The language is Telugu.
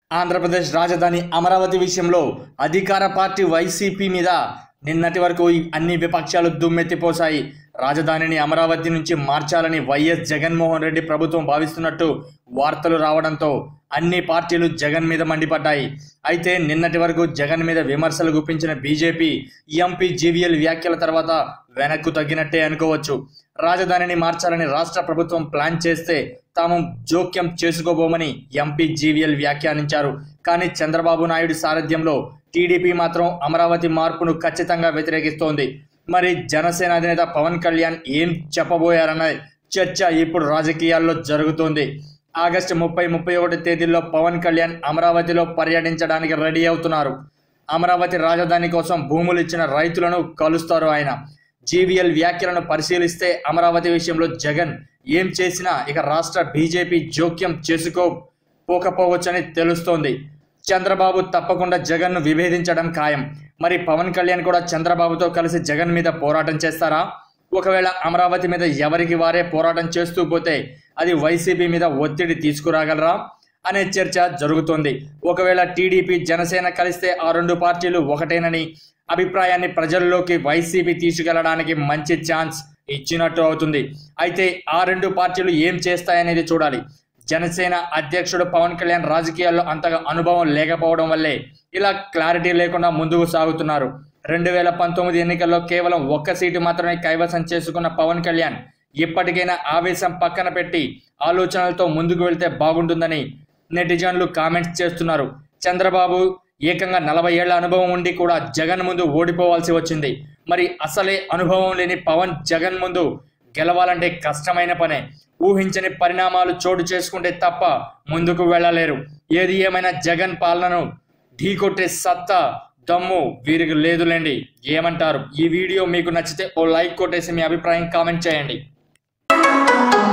ఆంధ్రప్రదేశ్ రాజధాని అమరావతి విషయంలో అధికార పార్టీ వైసీపీ మీద నిన్నటి వరకు ఈ అన్ని విపక్షాలు దుమ్మెత్తిపోశాయి రాజధానిని అమరావతి నుంచి మార్చాలని వైఎస్ జగన్మోహన్ రెడ్డి ప్రభుత్వం భావిస్తున్నట్టు వార్తలు రావడంతో అన్ని పార్టీలు జగన్ మీద మండిపడ్డాయి అయితే నిన్నటి వరకు జగన్ మీద విమర్శలు గుప్పించిన బీజేపీ ఎంపీ జీవీఎల్ వ్యాఖ్యల తర్వాత వెనక్కు తగ్గినట్టే అనుకోవచ్చు రాజధానిని మార్చాలని రాష్ట్ర ప్రభుత్వం ప్లాన్ చేస్తే తాము జోక్యం చేసుకోబోమని ఎంపీ జీవీఎల్ వ్యాఖ్యానించారు కానీ చంద్రబాబు నాయుడు సారథ్యంలో టీడీపీ మాత్రం అమరావతి మార్పును ఖచ్చితంగా వ్యతిరేకిస్తోంది మరి జనసేన అధినేత పవన్ కళ్యాణ్ ఏం చెప్పబోయారన్న చర్చ ఇప్పుడు రాజకీయాల్లో జరుగుతోంది ఆగస్టు ముప్పై ముప్పై ఒకటి తేదీల్లో పవన్ కళ్యాణ్ అమరావతిలో పర్యటించడానికి రెడీ అవుతున్నారు అమరావతి రాజధాని కోసం భూములు ఇచ్చిన రైతులను కలుస్తారు ఆయన జీవీఎల్ వ్యాఖ్యలను పరిశీలిస్తే అమరావతి విషయంలో జగన్ ఏం చేసినా ఇక రాష్ట్ర బీజేపీ జోక్యం చేసుకోపోకపోవచ్చని తెలుస్తోంది చంద్రబాబు తప్పకుండా జగన్ను విభేదించడం ఖాయం మరి పవన్ కళ్యాణ్ కూడా చంద్రబాబుతో కలిసి జగన్ మీద పోరాటం చేస్తారా ఒకవేళ అమరావతి మీద ఎవరికి వారే పోరాటం చేస్తూ పోతే అది వైసీపీ మీద ఒత్తిడి తీసుకురాగలరా అనే చర్చ జరుగుతోంది ఒకవేళ టీడీపీ జనసేన కలిస్తే ఆ రెండు పార్టీలు ఒకటేనని అభిప్రాయాన్ని ప్రజల్లోకి వైసీపీ తీసుకెళ్లడానికి మంచి ఛాన్స్ ఇచ్చినట్టు అవుతుంది అయితే ఆ రెండు పార్టీలు ఏం చేస్తాయనేది చూడాలి జనసేన అధ్యక్షుడు పవన్ కళ్యాణ్ రాజకీయాల్లో అంతగా అనుభవం లేకపోవడం వల్లే ఇలా క్లారిటీ లేకుండా ముందుకు సాగుతున్నారు రెండు వేల పంతొమ్మిది ఎన్నికల్లో కేవలం ఒక్క సీటు మాత్రమే కైవసం చేసుకున్న పవన్ కళ్యాణ్ ఇప్పటికైనా ఆవేశం పక్కన పెట్టి ఆలోచనలతో ముందుకు వెళ్తే బాగుంటుందని నెటిజన్లు కామెంట్స్ చేస్తున్నారు చంద్రబాబు ఏకంగా నలభై ఏళ్ల అనుభవం ఉండి కూడా జగన్ ముందు ఓడిపోవాల్సి వచ్చింది మరి అసలే అనుభవం లేని పవన్ జగన్ ముందు గెలవాలంటే కష్టమైన పనే ఊహించని పరిణామాలు చోటు చేసుకుంటే తప్ప ముందుకు వెళ్ళలేరు ఏది ఏమైనా జగన్ పాలనను ఢీకొట్టే సత్తా దమ్ము వీరికి లేదులేండి ఏమంటారు ఈ వీడియో మీకు నచ్చితే ఓ లైక్ కొట్టేసి మీ అభిప్రాయం కామెంట్ చేయండి